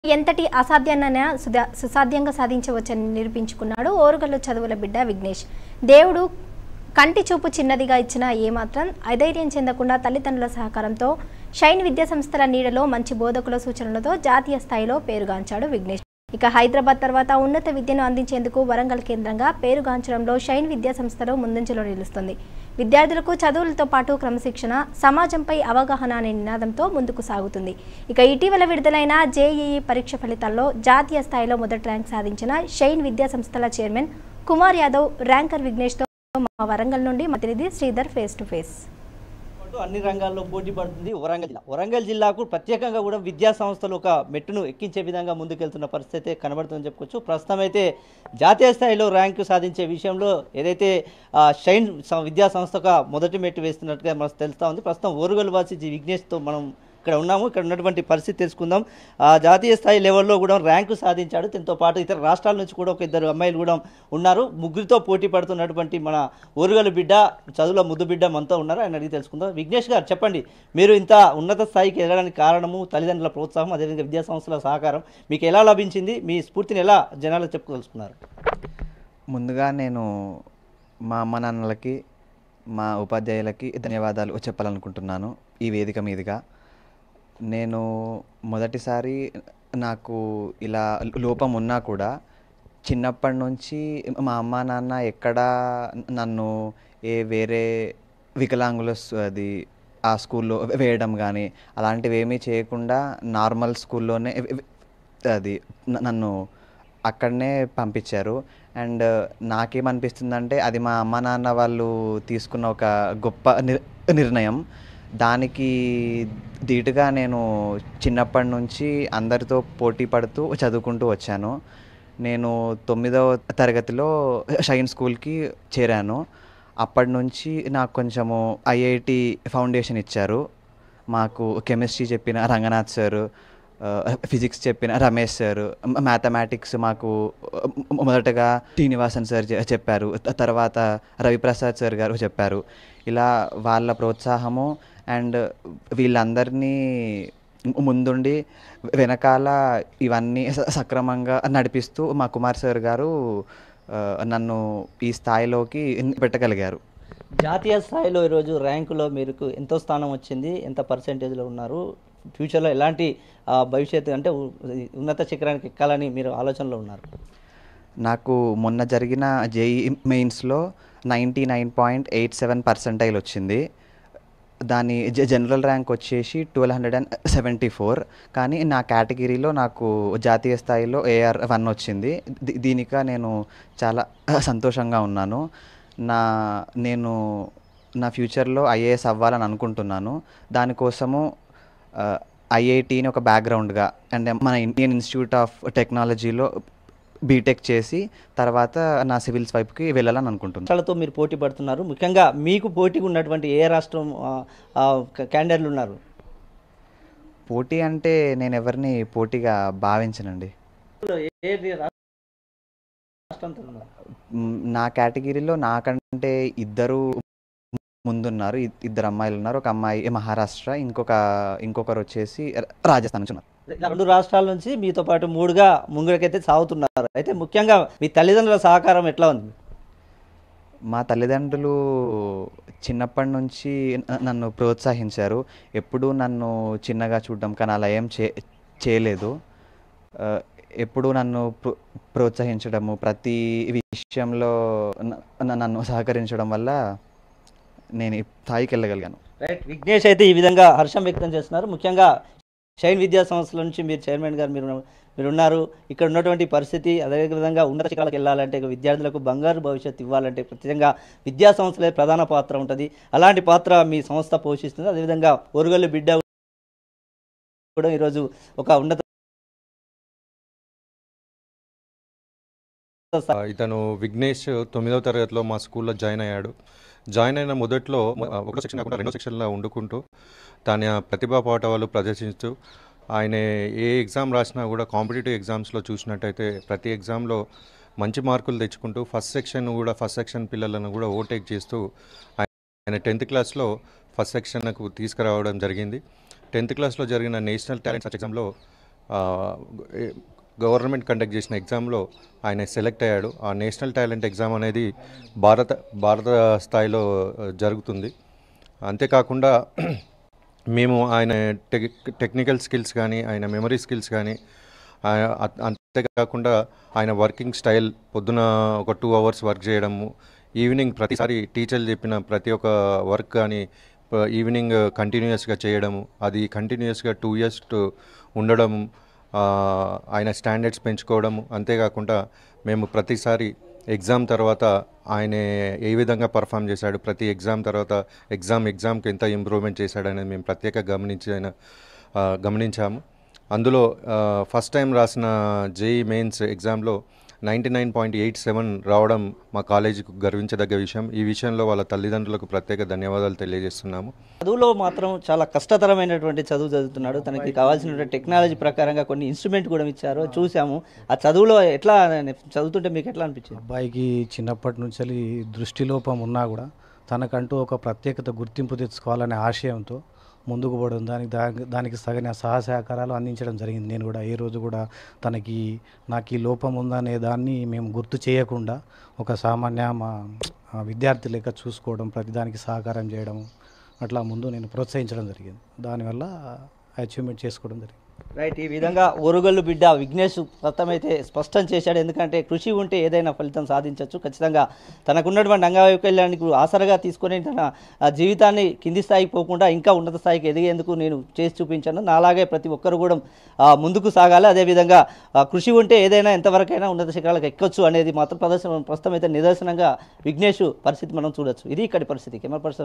ఎంతటి అసాధ్యాన్నైనా సుధా సుసాధ్యంగా సాధించవచ్చని నిరూపించుకున్నాడు ఓరుగల్లు చదువుల బిడ్డ విఘ్నేష్ దేవుడు కంటి చూపు చిన్నదిగా ఇచ్చినా ఏమాత్రం అధైర్యం చెందకుండా తల్లిదండ్రుల సహకారంతో షైన్ విద్యా సంస్థల నీడలో మంచి బోధకుల సూచనలతో జాతీయ స్థాయిలో పేరుగాంచాడు విఘ్నేష్ ఇక హైదరాబాద్ తర్వాత ఉన్నత విద్యను అందించేందుకు వరంగల్ కేంద్రంగా పేరుగాంచడంలో షైన్ విద్యా సంస్థలు ముందంజలో నిలుస్తుంది విద్యార్థులకు చదువులతో పాటు క్రమశిక్షణ సమాజంపై అవగాహన అనే నినాదంతో ముందుకు సాగుతుంది ఇక ఇటీవల విడుదలైన జేఈఈ పరీక్ష ఫలితాల్లో జాతీయ స్థాయిలో మొదటి ర్యాంక్ సాధించిన షైన్ విద్యా సంస్థల చైర్మన్ కుమార్ యాదవ్ ర్యాంకర్ విఘ్నేష్తో మా వరంగల్ నుండి మా ప్రతినిధి శ్రీధర్ ఫేస్ టు ఫేస్ పాటు అన్ని రంగాల్లో పోటీ పడుతుంది వరంగల్ జిల్లా వరంగల్ జిల్లాకు ప్రత్యేకంగా కూడా విద్యా సంస్థలు ఒక మెట్టును ఎక్కించే విధంగా ముందుకెళ్తున్న పరిస్థితి అయితే కనబడుతుందని చెప్పుకోవచ్చు ప్రస్తుతం అయితే జాతీయ స్థాయిలో ర్యాంకు సాధించే విషయంలో ఏదైతే ఆ, షైన్ స- విద్యా సంస్థగా మొదటి మెట్టు వేస్తున్నట్టుగా మనకు తెలుస్తూ ఉంది ప్రస్తుతం ఓరుగల్ వాసి జి విఘ్నేష్తో మనం ఇక్కడ ఉన్నాము ఇక్కడ ఉన్నటువంటి పరిస్థితి తెలుసుకుందాం ఆ జాతీయ స్థాయి లెవెల్లో కూడా ర్యాంకు సాధించాడు దీంతో పాటు ఇతర రాష్ట్రాల నుంచి కూడా ఒక ఇద్దరు అమ్మాయిలు కూడా ఉన్నారు ముగ్గురితో పోటీ పడుతున్నటువంటి మన ఓరుగలు బిడ్డ చదువుల ముద్దు బిడ్డ మనతో ఉన్నారు ఆయన అడిగి తెలుసుకుందాం విఘ్నేష్ గారు చెప్పండి మీరు ఇంత ఉన్నత స్థాయికి వెళ్ళడానికి కారణము తల్లిదండ్రుల ప్రోత్సాహం అదేవిధంగా విద్యా సంస్థల సహకారం మీకు ఎలా లభించింది మీ స్ఫూర్తిని ఎలా జనాలకు చెప్పుకోదలుచుకున్నారు ముందుగా నేను మా అమ్మ నాన్నలకి మా ఉపాధ్యాయులకి ధన్యవాదాలు చెప్పాలనుకుంటున్నాను ఈ వేదిక మీదుగా నేను మొదటిసారి నాకు ఇలా లోపం ఉన్నా కూడా చిన్నప్పటి నుంచి మా అమ్మ నాన్న ఎక్కడా నన్ను ఏ వేరే వికలాంగుల స్- అది ఆ స్కూల్లో వేయడం కానీ అలాంటివి ఏమీ చేయకుండా నార్మల్ స్కూల్లోనే అది న- నన్ను అక్కడనే పంపించారు అండ్ నాకేమనిపిస్తుందంటే అది మా అమ్మ నాన్న వాళ్ళు తీసుకున్న ఒక గొప్ప నిర్ నిర్ణయం దానికి ధీటుగా నేను చిన్నప్పటి నుంచి అందరితో పోటీ పడుతూ చదువుకుంటూ వచ్చాను నేను తొమ్మిదవ తరగతిలో షైన్ స్కూల్కి చేరాను అప్పటి నుంచి నాకు కొంచెము ఐఐటి ఫౌండేషన్ ఇచ్చారు మాకు కెమిస్ట్రీ చెప్పిన రంగనాథ్ సారు ఫిజిక్స్ చెప్పిన రమేష్ సార్ మ్యాథమెటిక్స్ మాకు మొ- మొదటగా శ్రీనివాసన్ సార్ చె- చెప్పారు త- తర్వాత రవిప్రసాద్ సార్ గారు చెప్పారు ఇలా వాళ్ళ ప్రోత్సాహము అండ్ వీళ్ళందరినీ ము- ముందుండి వెనకాల ఇవన్నీ స- సక్రమంగా నడిపిస్తూ మా కుమార్ సార్ గారు ఆ, నన్ను ఈ స్థాయిలోకి పెట్టగలిగారు జాతీయ స్థాయిలో ఈరోజు ర్యాంకులో మీకు ఎంతో స్థానం వచ్చింది ఎంత పర్సెంటేజ్లో ఉన్నారు ఫ్యూచర్లో ఎలాంటి ఆ, భవిష్యత్తు అంటే ఉ- ఉన్నత శిఖరానికి ఎక్కాలని మీరు ఆలోచనలో ఉన్నారు నాకు మొన్న జరిగిన జేఈ మెయిన్స్లో ninety nine point eight seven percentile వచ్చింది దాని జ- జనరల్ ర్యాంక్ వచ్చేసి twelve hundred and seventy four కానీ నా కేటగిరీలో నాకు జాతీయ స్థాయిలో ఏఆర్ వన్ వచ్చింది దీ- దీనిక నేను చాలా సంతోషంగా ఉన్నాను నా నేను నా ఫ్యూచర్లో ఐఏఎస్ అవ్వాలని అనుకుంటున్నాను దానికోసము ఐఐటిని ఒక బ్యాక్గ్రౌండ్గా అండ్ మన ఇండియన్ ఇన్స్టిట్యూట్ ఆఫ్ టెక్నాలజీలో బీటెక్ చేసి తర్వాత నా సివిల్స్ వైపుకి వెళ్ళాలని అనుకుంటున్నాను రాష్ట్రాలతో మీరు పోటీ పడుతున్నారు ముఖ్యంగా మీకు పోటీగా ఉన్నటువంటి ఏ రాష్ట్రం ఆ, ఆ, క- క్యాండిడేట్లు ఉన్నారు పోటీ అంటే నేను ఎవరిని పోటీగా భావించనండి ఏ రాష్ట్రంతో ఉన్నారు మ్, నా కేటగిరీలో నాకంటే ఇద్దరు ముందున్నారు ఇ- ఇద్దరు అమ్మాయిలు ఉన్నారు ఒక అమ్మాయి మహారాష్ట్ర ఇంకొక ఇంకొకరు వచ్చేసి ర- రాజస్థాన్ నుంచి ఉన్నారు రెండు రాష్ట్రాల నుంచి మీతో పాటు మూడుగా ముంగడికైతే సాగుతున్నారు అయితే ముఖ్యంగా మీ తల్లిదండ్రుల సహకారం ఎట్లా ఉంది మా తల్లిదండ్రులు చిన్నప్పటి నుంచి న- నన్ను ప్రోత్సహించారు ఎప్పుడూ నన్ను చిన్నగా చూడడం కానీ అలా ఏం చే చేయలేదు ఆ, ఎప్పుడూ నన్ను ప్రో- ప్రోత్సహించడము ప్రతి విషయంలో న- న- నన్ను సహకరించడం వల్ల నేను ఈ స్థాయికి వెళ్ళగలిగాను రైట్ విఘ్నేష్ అయితే ఈ విధంగా హర్షం వ్యక్తం చేస్తున్నారు ముఖ్యంగా షైన్ విద్యా సంస్థల నుంచి మీరు చైర్మన్ గారు మీరు మీరు ఉన్నారు ఇక్కడ ఉన్నటువంటి పరిస్థితి అదేవిధంగా ఉన్నత శిఖరాలకు వెళ్ళాలంటే ఇక విద్యార్థులకు బంగారు భవిష్యత్తు ఇవ్వాలంటే ప్రత్యేకంగా విద్యా సంస్థలే ప్రధాన పాత్ర ఉంటుంది అలాంటి పాత్ర మీ సంస్థ పోషిస్తుంది అదేవిధంగా ఒరుగల్లు బిడ్డ కూడా ఈరోజు ఒక ఉన్నత ఆ, ఇతను విఘ్నేష్ తొమ్మిదవ తరగతిలో మా స్కూల్లో జాయిన్ అయ్యాడు జాయిన్ అయిన మొదట్లో ఆ, ఒక సెక్షన్ కాకుండా రెండో సెక్షన్లో వండుకుంటూ తన ప్రతిభా పాఠవాలు ప్రదర్శిస్తూ ఆయన ఏ ఎగ్జామ్ రాసినా కూడా కాంపిటేటివ్ ఎగ్జామ్స్లో చూసినట్టయితే ప్రతి ఎగ్జామ్లో మంచి మార్కులు తెచ్చుకుంటూ ఫస్ట్ సెక్షన్ కూడా ఫస్ట్ సెక్షన్ పిల్లలను కూడా ఓవర్టేక్ చేస్తూ ఆయన టెన్త్ క్లాస్లో ఫస్ట్ సెక్షన్కు తీసుకురావడం జరిగింది టెన్త్ క్లాస్లో జరిగిన నేషనల్ టాలెంట్ సర్చ్ ఎగ్జామ్లో గవర్నమెంట్ కండక్ట్ చేసిన ఎగ్జామ్లో ఆయన సెలెక్ట్ అయ్యాడు ఆ నేషనల్ టాలెంట్ ఎగ్జామ్ అనేది భారత భారత స్థాయిలో ఆ, జరుగుతుంది అంతేకాకుండా మేము ఆయన టెక్ టెక్నికల్ స్కిల్స్ కానీ ఆయన మెమరీ స్కిల్స్ కానీ ఆ- అ- అంతేకాకుండా ఆయన వర్కింగ్ స్టైల్ పొద్దున ఒక టూ అవర్స్ వర్క్ చేయడము ఈవినింగ్ ప్రతిసారి టీచర్లు చెప్పిన ప్రతి ఒక్క వర్క్ కానీ ప- ఈవినింగ్ కంటిన్యూస్గా చేయడము అది కంటిన్యూస్గా టూ ఇయర్స్ ఉండడం ఆ, ఆయన స్టాండర్డ్స్ పెంచుకోవడము అంతేకాకుండా మేము ప్రతిసారి ఎగ్జామ్ తర్వాత ఆయన ఏ విధంగా పర్ఫామ్ చేశాడు ప్రతి ఎగ్జామ్ తర్వాత ఎగ్జామ్ ఎగ్జామ్కి ఎంత ఇంప్రూవ్మెంట్ చేశాడు అనేది మేము ప్రత్యేక గమనించి ఆయన ఆ, గమనించాము అందులో ఫస్ట్ టైం రాసిన జేఈ మెయిన్స్ ఎగ్జామ్లో ninety nine point eight seven రావడం మా కాలేజీకి గర్వించదగ్గ విషయం ఈ విషయంలో వాళ్ళ తల్లిదండ్రులకు ప్రత్యేక ధన్యవాదాలు తెలియజేస్తున్నాము చదువులో మాత్రం చాలా కష్టతరమైనటువంటి చదువు చదువుతున్నాడు తనకి కావాల్సినటువంటి టెక్నాలజీ ప్రకారంగా కొన్ని ఇన్స్ట్రుమెంట్ కూడా ఇచ్చారు చూసాము ఆ చదువులో ఎట్లా చదువుతుంటే మీకు ఎట్లా అనిపించింది అబ్బాయికి చిన్నప్పటి నుంచి దృష్టిలోపం ఉన్నా కూడా తనకంటూ ఒక ప్రత్యేకత గుర్తింపు తెచ్చుకోవాలనే ఆశయంతో ముందుకు పోవడం దానికి దా- దానికి సగన సహాయ సహకారాలు అందించడం జరిగింది నేను కూడా ఏ రోజు కూడా తనకి నాకు ఈ లోపం ఉందనే దాన్ని మేము గుర్తు చేయకుండా ఒక సామాన్య మా ఆ, విద్యార్థి లెక్క చూసుకోవడం ప్రతిదానికి సహకారం చేయడం అట్లా ముందు నేను ప్రోత్సహించడం జరిగింది దానివల్ల అచీవ్మెంట్ చేసుకోవడం జరిగింది రైట్ ఈ విధంగా ఓరుగల్లు బిడ్డ విఘ్నేష్ మొత్తమైతే స్పష్టం చేశాడు ఎందుకంటే కృషి ఉంటే ఏదైనా ఫలితం సాధించవచ్చు ఖచ్చితంగా తనకున్నటువంటి అంగవైకల్యానికి ఆసరగా తీసుకొని తన ఆ, జీవితాన్ని కింది స్థాయికి పోకుండా ఇంకా ఉన్నత స్థాయికి ఎదిగేందుకు నేను చేసి చూపించాను నాలాగే ప్రతి ఒక్కరు కూడా ఆ, ముందుకు సాగాలి అదేవిధంగా ఆ, కృషి ఉంటే ఏదైనా ఎంతవరకైనా ఉన్నత శిఖరాలకు ఎక్కొచ్చు అనేది మాత్రం ప్రదర్శన ప్రస్తుతం అయితే నిదర్శనంగా విఘ్నేష్ పరిస్థితి మనం చూడొచ్చు ఇది ఇక్కడి పరిస్థితి కెమెరా పర్సన్